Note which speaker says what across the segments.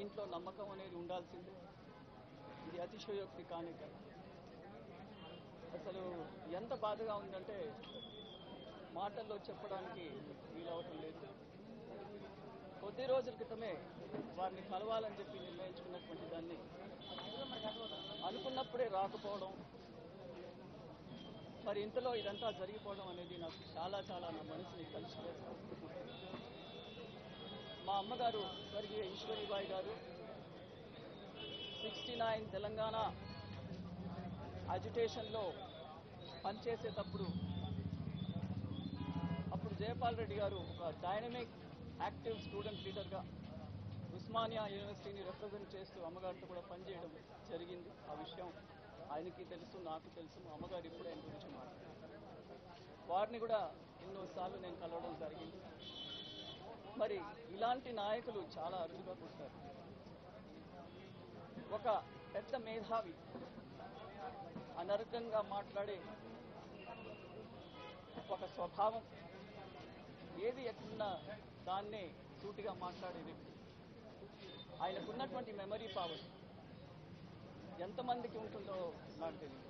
Speaker 1: దీంట్లో నమ్మకం అనేది ఉండాల్సిందే ఇది అతిశయోక్తి కానే కాదు అసలు ఎంత బాధగా ఉందంటే మాటల్లో చెప్పడానికి వీలవటం లేదు కొద్ది రోజుల క్రితమే వారిని కలవాలని చెప్పి నిర్ణయించుకున్నటువంటి దాన్ని అనుకున్నప్పుడే రాకపోవడం మరి ఇంతలో ఇదంతా జరిగిపోవడం అనేది నాకు చాలా చాలా నా మనసుని కలిసివేస్తాం మా అమ్మగారు స్వర్గీయ ఈశ్వరీబాయి గారు సిక్స్టీ నైన్ తెలంగాణ అజిటేషన్లో పనిచేసేటప్పుడు అప్పుడు జయపాల్ రెడ్డి గారు ఒక డైనమిక్ యాక్టివ్ స్టూడెంట్ లీడర్గా ఉస్మానియా యూనివర్సిటీని రిప్రజెంట్ చేస్తూ అమ్మగారితో కూడా పనిచేయడం జరిగింది ఆ విషయం ఆయనకి తెలుసు నాకు తెలుసు మా అమ్మగారు ఇప్పుడు ఆయన గురించి మాట్లాడారు వారిని కూడా ఎన్నోసార్లు నేను కలవడం జరిగింది మరి ఇలాంటి నాయకులు చాలా అరుదుగా పుట్టారు ఒక పెద్ద మేధావి అనర్గంగా మాట్లాడే ఒక స్వభావం ఏది ఎక్కడున్నా దాన్నే సూటిగా మాట్లాడే వ్యక్తి ఆయనకున్నటువంటి మెమరీ పవర్ ఎంతమందికి ఉంటుందో నాకు తెలియదు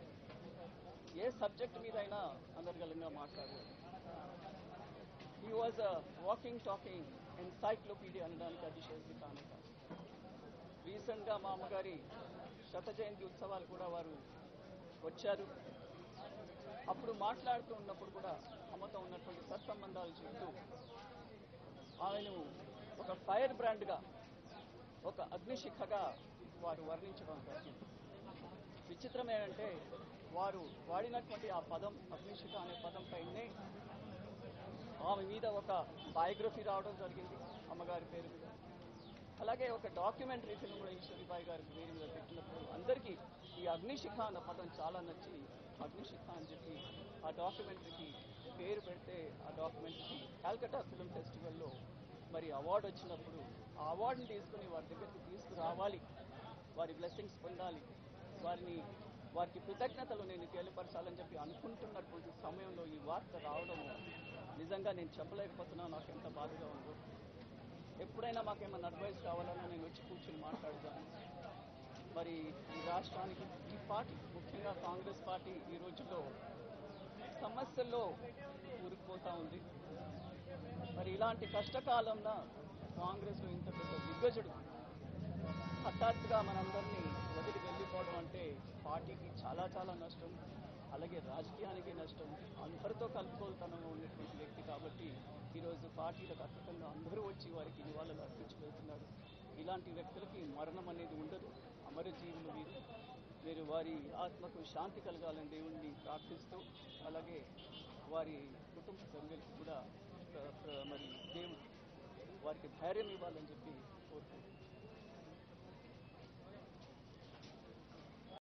Speaker 1: ఏ సబ్జెక్ట్ మీద అయినా అనర్గళంగా మాట్లాడారు he was a walking talking encyclopedia అనడానికి అతిశయోక్తి కాను కాదు రీసెంట్గా మా అమ్మగారి శత జయంతి ఉత్సవాలు కూడా వారు వచ్చారు అప్పుడు మాట్లాడుతూ ఉన్నప్పుడు కూడా అమ్మతో ఉన్నటువంటి సత్సంబంధాలు చెప్తూ ఆయనను ఒక ఫైర్ బ్రాండ్గా ఒక అగ్నిశిఖగా వారు వర్ణించడం జరిగింది విచిత్రం ఏంటంటే వారు వాడినటువంటి ఆ పదం అగ్నిశిఖ అనే పదం పైనే ఆమె మీద ఒక బయోగ్రఫీ రావడం జరిగింది అమ్మగారి పేరు మీద అలాగే ఒక డాక్యుమెంటరీ ఫిల్మ్ కూడా ఈశ్వరిబాయి గారి పేరు మీద పెట్టినప్పుడు అందరికీ ఈ అగ్నిశిఖ అన్న పదం చాలా నచ్చి అగ్నిశిఖ అని చెప్పి ఆ డాక్యుమెంటరీకి పేరు పెడితే ఆ డాక్యుమెంటరీకి కాల్కటా ఫిల్మ్ ఫెస్టివల్లో మరి అవార్డు వచ్చినప్పుడు ఆ అవార్డుని తీసుకుని వారి దగ్గరికి తీసుకురావాలి వారి బ్లెస్సింగ్స్ పొందాలి వారిని వారికి కృతజ్ఞతలు నేను తెలియపరచాలని చెప్పి అనుకుంటున్నటువంటి సమయంలో ఈ వార్త రావడం నిజంగా నేను చెప్పలేకపోతున్నాను నాకు ఎంత బాధగా ఉందో ఎప్పుడైనా మాకేమైనా అడ్వైస్ కావాలన్నా నేను వచ్చి కూర్చొని మాట్లాడతాను మరి ఈ రాష్ట్రానికి ఈ పార్టీ ముఖ్యంగా కాంగ్రెస్ పార్టీ ఈ రోజుల్లో సమస్యల్లో కూరుకుపోతా ఉంది మరి ఇలాంటి కష్టకాలంలో కాంగ్రెస్లో ఇంత పెద్ద దిగ్గజుడు హఠాత్తుగా మనందరినీ వదిలి వెళ్ళిపోవడం అంటే పార్టీకి చాలా చాలా నష్టం అలాగే రాజకీయానికి నష్టం అందరితో కలుపుకోలుతనంగా ఉన్నటువంటి వ్యక్తి కాబట్టి ఈరోజు పార్టీలకు అతీతంగా అందరూ వచ్చి వారికి నివాళులు అర్పించి వెళ్తున్నారు ఇలాంటి వ్యక్తులకి మరణం అనేది ఉండదు అమరజీవులు వీరు మీరు వారి ఆత్మకు శాంతి కలగాలని దేవుణ్ణి ప్రార్థిస్తూ అలాగే వారి కుటుంబ సభ్యులకి కూడా ప్ర- ప్ర- మరి దేవుడు వారికి ధైర్యం ఇవ్వాలని చెప్పి కోరుకుంటున్నాను